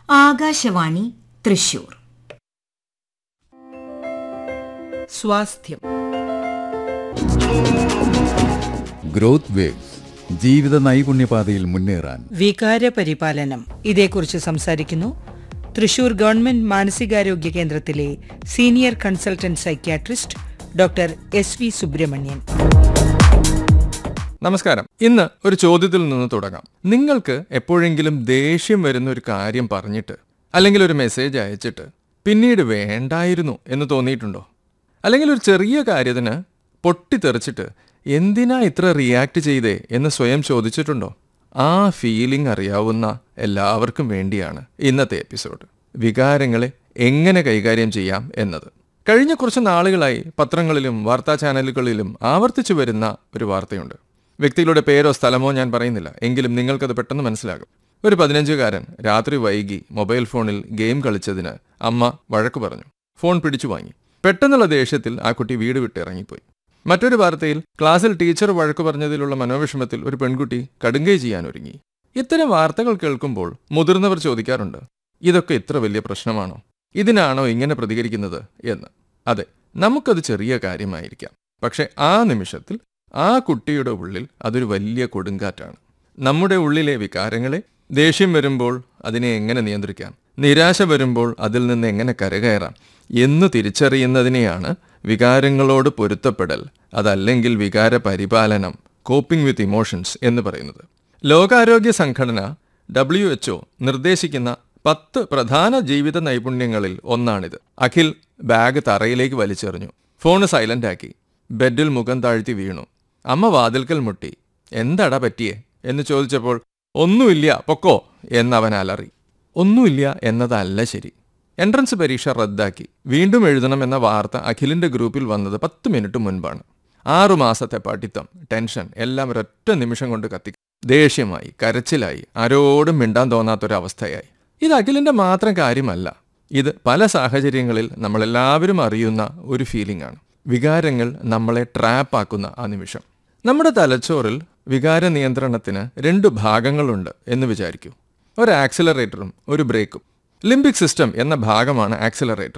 ആകാശവാണി തൃശൂർ സ്വാസ്ഥ്യം growth waves ജീവിത നൈപുണ്യപാതയിൽ മുന്നേറാൻ വികാര പരിപാലനം ഇതേക്കുറിച്ച് സംസാരിക്കുന്നു തൃശൂർ ഗവൺമെന്റ് മാനസികാരോഗ്യ കേന്ദ്രത്തിലെ senior consultant psychiatrist doctor S V Subrahmanyan നമസ്കാരം ഇന്ന് ഒരു ചോദ്യത്തിൽ നിന്ന് തുടങ്ങാം നിങ്ങൾക്ക് എപ്പോഴെങ്കിലും ദേഷ്യം വരുന്ന ഒരു കാര്യം പറഞ്ഞിട്ട് അല്ലെങ്കിൽ ഒരു മെസ്സേജ് അയച്ചിട്ട് പിന്നീട് വേണ്ടായിരുന്നു എന്ന് തോന്നിയിട്ടുണ്ടോ അല്ലെങ്കിൽ ഒരു ചെറിയ കാര്യത്തിന് പൊട്ടിത്തെറിച്ചിട്ട് എന്തിനാ ഇത്ര റിയാക്ട് ചെയ്തേ എന്ന് സ്വയം ചോദിച്ചിട്ടുണ്ടോ ആ ഫീലിംഗ് അറിയാവുന്ന എല്ലാവർക്കും വേണ്ടിയാണ് ഇന്നത്തെ എപ്പിസോഡ് വികാരങ്ങളെ എങ്ങനെ കൈകാര്യം ചെയ്യാം എന്നത് കഴിഞ്ഞ കുറച്ച് നാളുകളായി പത്രങ്ങളിലും വാർത്താ ചാനലുകളിലും ആവർത്തിച്ചു വരുന്ന ഒരു വാർത്തയുണ്ട് വ്യക്തികളുടെ പേരോ സ്ഥലമോ ഞാൻ പറയുന്നില്ല എങ്കിലും നിങ്ങൾക്കത് പെട്ടെന്ന് മനസ്സിലാകും ഒരു പതിനഞ്ചുകാരൻ രാത്രി വൈകി മൊബൈൽ ഫോണിൽ ഗെയിം കളിച്ചതിന് അമ്മ വഴക്ക് പറഞ്ഞു ഫോൺ പിടിച്ചു വാങ്ങി പെട്ടെന്നുള്ള ദേഷ്യത്തിൽ ആ കുട്ടി വീട് വിട്ട് ഇറങ്ങിപ്പോയി മറ്റൊരു വാർത്തയിൽ ക്ലാസ്സിൽ ടീച്ചർ വഴക്ക് പറഞ്ഞതിലുള്ള മനോവിഷമത്തിൽ ഒരു പെൺകുട്ടി കടുങ്കൈ ചെയ്യാൻ ഒരുങ്ങി ഇത്തരം വാർത്തകൾ കേൾക്കുമ്പോൾ മുതിർന്നവർ ചോദിക്കാറുണ്ട് ഇതൊക്കെ ഇത്ര വലിയ പ്രശ്നമാണോ ഇതിനാണോ ഇങ്ങനെ പ്രതികരിക്കുന്നത് എന്ന് അതെ നമുക്കത് ചെറിയ കാര്യമായിരിക്കാം പക്ഷെ ആ നിമിഷത്തിൽ ആ കുട്ടിയുടെ ഉള്ളിൽ അതൊരു വലിയ കൊടുങ്കാറ്റാണ് നമ്മുടെ ഉള്ളിലെ വികാരങ്ങളെ ദേഷ്യം വരുമ്പോൾ അതിനെ എങ്ങനെ നിയന്ത്രിക്കാം നിരാശ വരുമ്പോൾ അതിൽ നിന്ന് എങ്ങനെ കരകയറാം എന്ന് തിരിച്ചറിയുന്നതിനെയാണ് വികാരങ്ങളോട് പൊരുത്തപ്പെടൽ അതല്ലെങ്കിൽ വികാര പരിപാലനം കോപ്പിംഗ് വിത്ത് ഇമോഷൻസ് എന്ന് പറയുന്നത് ലോകാരോഗ്യ സംഘടന ഡബ്ല്യു എച്ച്ഒ നിർദ്ദേശിക്കുന്ന പത്ത് പ്രധാന ജീവിത നൈപുണ്യങ്ങളിൽ ഒന്നാണിത് അഖിൽ ബാഗ് തറയിലേക്ക് വലിച്ചെറിഞ്ഞു ഫോണ് സൈലന്റ് ആക്കി ബെഡിൽ മുഖം താഴ്ത്തി വീണു അമ്മ വാതിൽക്കൽ മുട്ടി എന്താടാ പറ്റിയേ എന്ന് ചോദിച്ചപ്പോൾ ഒന്നുമില്ല പൊക്കോ എന്നവൻ അലറി ഒന്നുമില്ല എന്നതല്ല ശരി എൻട്രൻസ് പരീക്ഷ റദ്ദാക്കി വീണ്ടും എഴുതണം എന്ന വാർത്ത അഖിലിന്റെ ഗ്രൂപ്പിൽ വന്നത് പത്ത് മിനിറ്റ് മുൻപാണ് ആറു മാസത്തെ പഠിത്തം ടെൻഷൻ എല്ലാം ഒരൊറ്റ നിമിഷം കൊണ്ട് കത്തി ദേഷ്യമായി കരച്ചിലായി ആരോടും മിണ്ടാൻ തോന്നാത്തൊരവസ്ഥയായി ഇത് അഖിലിന്റെ മാത്രം കാര്യമല്ല ഇത് പല സാഹചര്യങ്ങളിൽ നമ്മളെല്ലാവരും അറിയുന്ന ഒരു ഫീലിംഗ് ആണ് വികാരങ്ങൾ നമ്മളെ ട്രാപ്പാക്കുന്ന ആ നിമിഷം നമ്മുടെ തലച്ചോറിൽ വികാര നിയന്ത്രണത്തിന് രണ്ട് ഭാഗങ്ങളുണ്ട് എന്ന് വിചാരിക്കൂ ഒരു ആക്സിലറേറ്ററും ഒരു ബ്രേക്കും ലിംബിക് സിസ്റ്റം എന്ന ഭാഗമാണ് ആക്സിലറേറ്റർ